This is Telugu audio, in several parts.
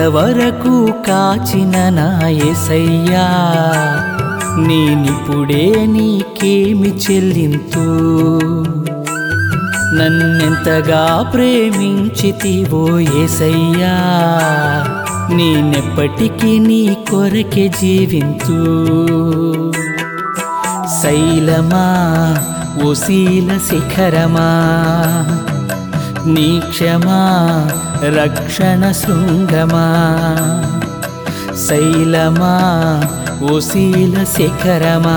నన్నింతవరకు కాచిన నా యేసయ్యా నేనిప్పుడే నీకేమి చెల్లింతు నన్నెంతగా ప్రేమించితివో యేసయ్యా నేనెప్పటికీ నీ కొరకే జీవింతు శైలమా ఓశీల శిఖరమా నీ క్షమా రక్షణ శృంగమా శైలమా ఓశీల శిఖరమా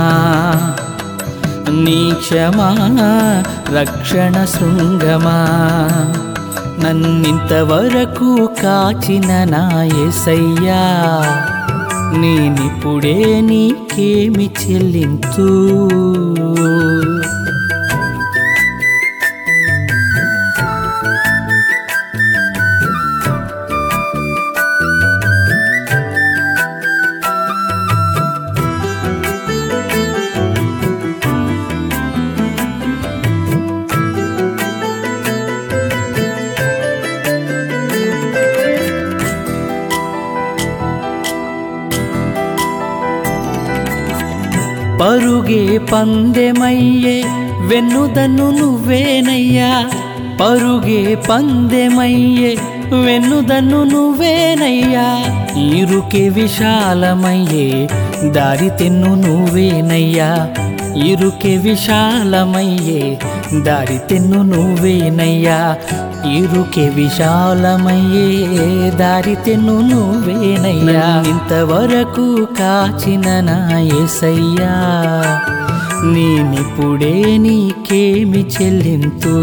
నీ క్షమా రక్షణ శృంగమా నన్నింతవరకు కాచిన నా యేసయ్యా నేనిప్పుడే నీకేమి చెల్లింతు పరుగే పందెమయ్యే వెన్నుదన్ను నువ్వేనయ్యా పరుగే పందెమయ్యే వెన్నుదన్ను నువ్వేనయ్యా ఇరుకే విశాలమయ్యే దారి తెన్ను నువ్వేనయ్యా ఇరుకే విశాలమయ్యే దారి తెన్ను నువ్వేనయ్యా ఇరుకే విశాలమయ్యే దారి తెన్ను నువ్వేనయ్యా ఇంతవరకు కాచిన నా యేసయ్యా నేనిప్పుడే నీకేమి చెల్లింతు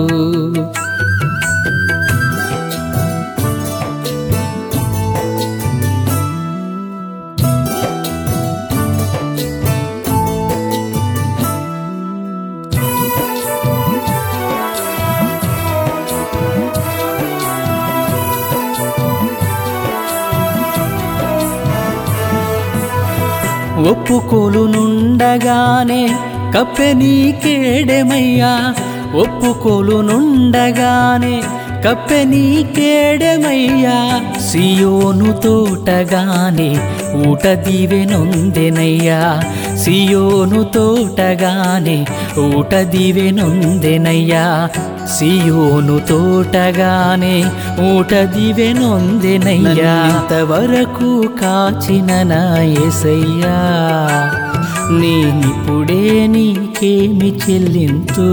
ఒప్పుకోలు నుండగానే కప్పె నీకేడెమయ్యా ఒప్పుకోలు నుండగానే కప్పె నీకేడెమయ్యా సియోను తోటగానే ఊట దీవెనొందెనయ్యా సియోను తోటగానే ఊట దీవెనొందెనయ్యా సియోను తోటగానే ఊట దివెనొందెనయ్యా ఇంతవరకు కాచిన నా యేసయ్యా నేనిప్పుడే నీకేమి చెల్లింతు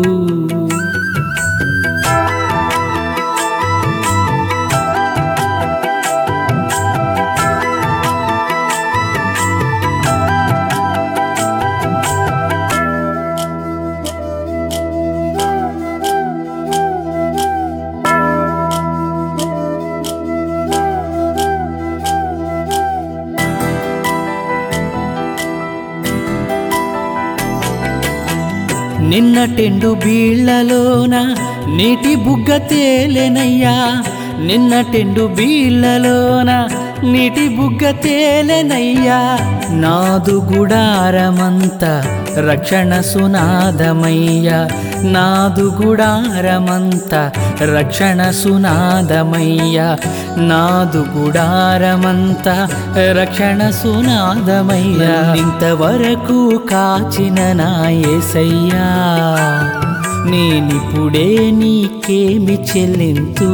నిన్నటెండు బీళ్లలోన నీటి బుగ్గ తేలెనయ్యా నిన్నటెండు బీళ్లలోన నీటి బుగ్గ తేలెనయ్యా నాదు గుడారమంత రక్షణ సునాదమయ్యా నాదు గుడారమంత రక్షణ సునాదమయ్యా నాదు గుడారమంత రక్షణ సునాదమయ్యా ఇంతవరకు కాచిన నా యేసయ్యా నేనిప్పుడే నీకేమి చెల్లింతు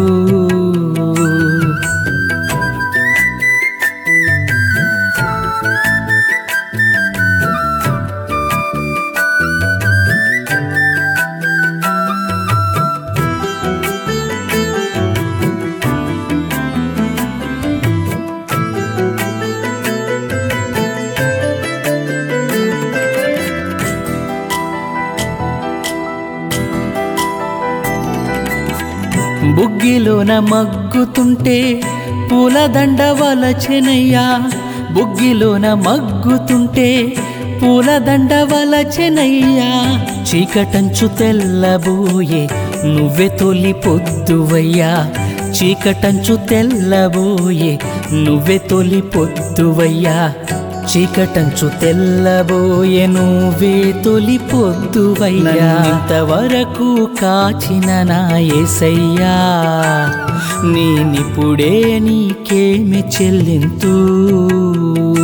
బుగ్గిలోన మగ్గుతుంటే పూలదండ వలచెనయ్యా బుగ్గిలోన మగ్గుతుంటే పూలదండ వలచెనయ్యా చీకటంచు తెల్లబోయే నువ్వే తొలి పొద్దువయ్యా చీకటంచు తెల్లబోయే నువ్వే తొలి పొద్దువయ్యా చీకటంచు తెల్లబోయె నువ్వే తొలి పొద్దువయ్యా ఇంతవరకు కాచిన నా ఏసయ్యా నేనిప్పుడే నీకేమి చెల్లింతూ